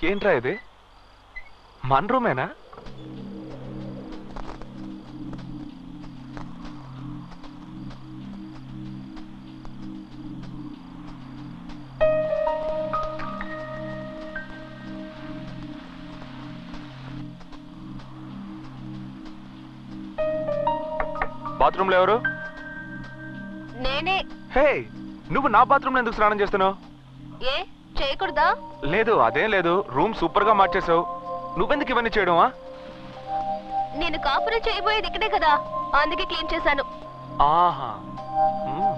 ఏంట్రా ఇది మన రూమేనా బాత్రూంలో ఎవరు నేనే హే నువ్వు నా బాత్రూంలో ఎందుకు స్నానం చేస్తున్నావు ఏ చేయకూడదా లేదు అదేం లేదు రూమ్ సూపర్ గా మార్చేసావు నువ్వెందుకు ఇవన్నీ చేయడమా నేను కాపురం చేయబోయేది ఇక్కడే కదా అందుకే క్లీన్ చేశాను ఆహా మ్మ్.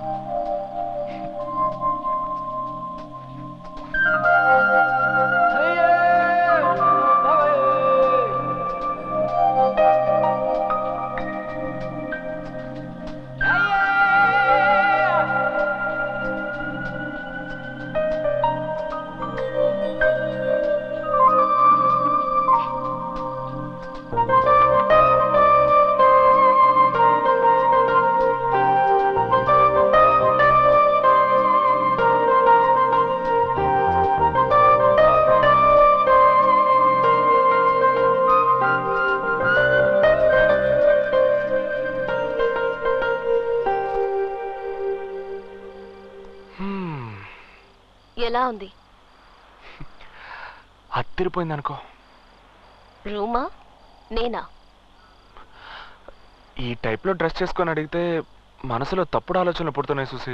హ్మ్. ఎలా ఉంది అత్తిరిపోయింది అనుకో రూమా నేనా ఈ టైప్లో డ్రెస్ చేసుకొని అడిగితే మనసులో తప్పుడు ఆలోచనలు పుడుతున్నాయి చూసి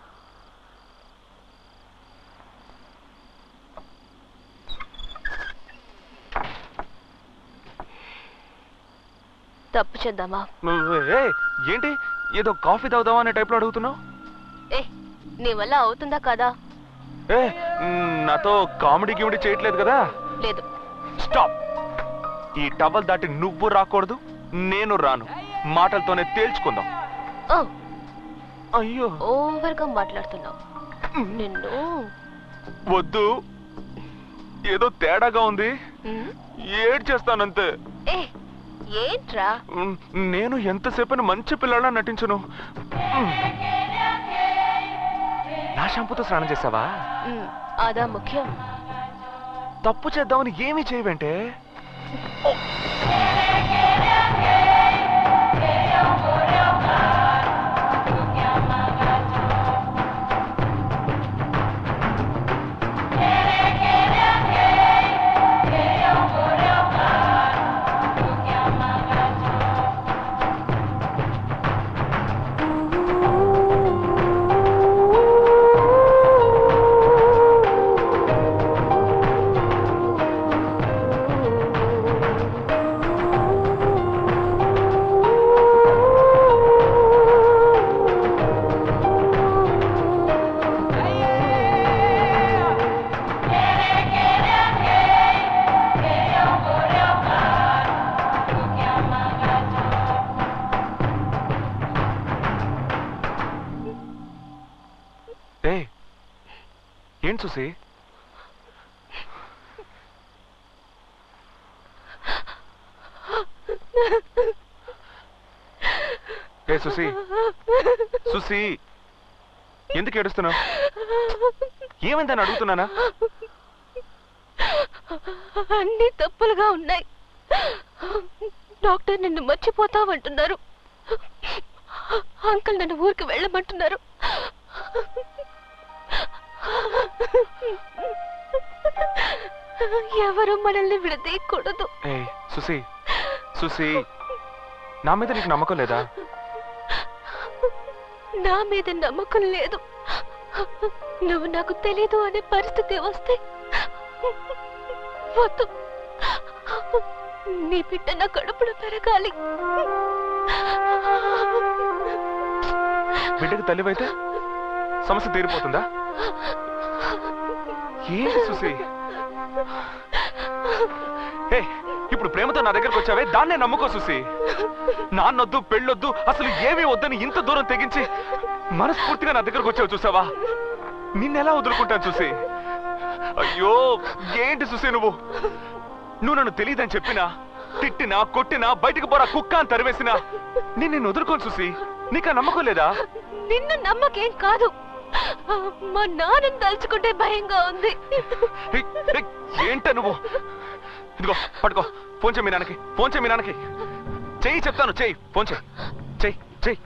తప్పు చేద్దామా ఏ ఏంటి ఏదో కాఫీ తాగుదావా అనే టైప్లో అడుగుతున్నావు ఏ నీ వల్ల అవుతుందా కదా ఏ మ్, నాతో కామెడీ గిమిడీ చేయట్లేదు కదా లేదు స్టాప్ ఈ టవల్ దాటి నువ్వు రాకూడదు నేను రాను మాటలతోనే తేల్చుకుందాం ఓ అయ్యో ఓవర్గా మాట్లాడుతున్నావు నిన్ను వద్దు ఏదో తేడాగా ఉంది ఉమ్, ఏడ్ చేస్తానంతే ఏ ఏంట్రా మ్, నేను ఎంతసేపని మంచి పిల్లలా నటించను మ్. నా షాంపూతో స్నానం చేసావా ఉమ్, అదా ముఖ్యం తప్పు చేద్దామని ఏమీ చేయవంటే ఏ ఏం చూసి ఏ సుసి సుసి ఎందుకు ఏడుస్తున్నావు ఏమైందని అడుగుతున్నానా అన్ని తప్పులుగా ఉన్నాయి డాక్టర్ నిన్ను మర్చిపోతావంటున్నారు అంకుల్ నన్ను ఊరికి వెళ్ళమంటున్నారు ఎవరు మనల్ని విడదీయకూడదు ఏ సుసి సుసి నా మీద నీకు నమ్మకం లేదా నా మీద నమ్మకం లేదు నువ్వు నాకు తెలీదు అనే పరిస్థితి వస్తే వద్దు నీ బిడ్డ నా కడుపులో పెరగాలి బిడ్డకి తల్లివైతే సమస్య తీరిపోతుందా ఏంటి సుసి ఏ ఇప్పుడు ప్రేమతో నా దగ్గరకు వచ్చావే దాన్నే నమ్ముకో సుసి నాన్నొద్దు పెళ్ళొద్దు అసలు ఏమీ వద్దని ఇంత దూరం తెగించి మనస్ఫూర్తిగా నా దగ్గరకు వచ్చావు చూసావా నిన్నెలా వదులుకుంటాను చూసి అయ్యో ఏంటి సుసి నువ్వు నువ్వు నన్ను తెలియదని చెప్పినా తిట్టినా కొట్టినా బయటికి పోరా కుక్క అని తరివేసినా నేను నిన్ను వదులుకోను చూసి నీకు ఆ నమ్మకం లేదా నిన్ను నమ్మకేం కాదు మా నాన్నని తలుచుకుంటే భయంగా ఉంది ఏయ్, ఏయ్, ఏంట నువ్వు ఇదిగో పట్టుకో ఫోన్ చేయి మీ నాన్నకి ఫోన్ చేయి మీ నాన్నకి చెయ్యి చెప్తాను చెయ్యి ఫోన్ చేయి చెయ్యి చెయ్యి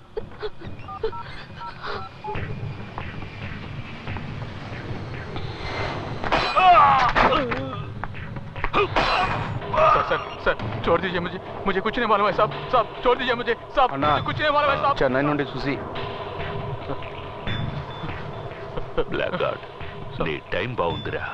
सर सर सर छोड़ दीजिए मुझे मुझे कुछ नहीं मालूम है साहब साहब छोड़ दीजिए मुझे साहब अन्ना। मुझे कुछ नहीं मालूम है साहब చెన్నై నుండి చూసి బ్లాక్ గార్డ్ నీ టైం బాగుందిరా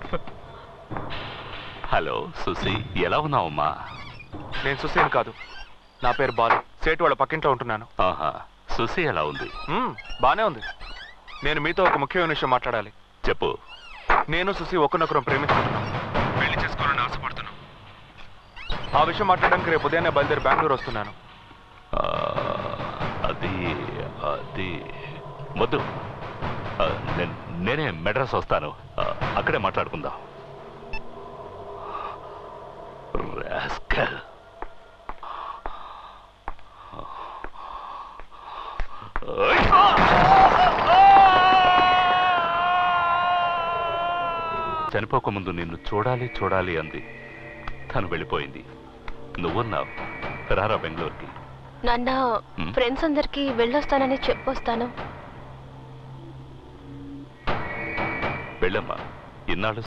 హలో సుసి ఎలా ఉన్నావమ్మా నేను సుసేన్ కాదు నా పేరు బాలు సేటు వాళ్ళ పక్కింట్లో ఉంటున్నాను ఆహా సుసి ఎలా ఉంది మ్మ్, బానే ఉంది నేను మీతో ఒక ముఖ్యమైన విషయం మాట్లాడాలి చెప్పు నేను సుసి ఒకరినొకరం ప్రేమించుకుంటున్నాం పెళ్లి చేసుకోవాలని ఆశపడుతున్నాం ఆ విషయం మాట్లాడడానికి రేపు ఉదయాన్నే బయలుదేరి బెంగళూరు వస్తున్నాను ఆ, అది అది వద్దు ఆ, నేను- నేనే మెడ్రాస్ వస్తాను ఆ, అక్కడే మాట్లాడుకుందాం రాస్కల్. ఓయ్! చనిపోకముందు నిన్ను చూడాలి చూడాలి అంది తను వెళ్ళిపోయింది నువ్వున్నావు రారా బెంగళూరుకి నాన్న హ్మ్. ఫ్రెండ్స్ అందరికి వెళ్ళొస్తానని చెప్పొస్తాను వెళ్ళమ్మా ఇన్నాళ్ళు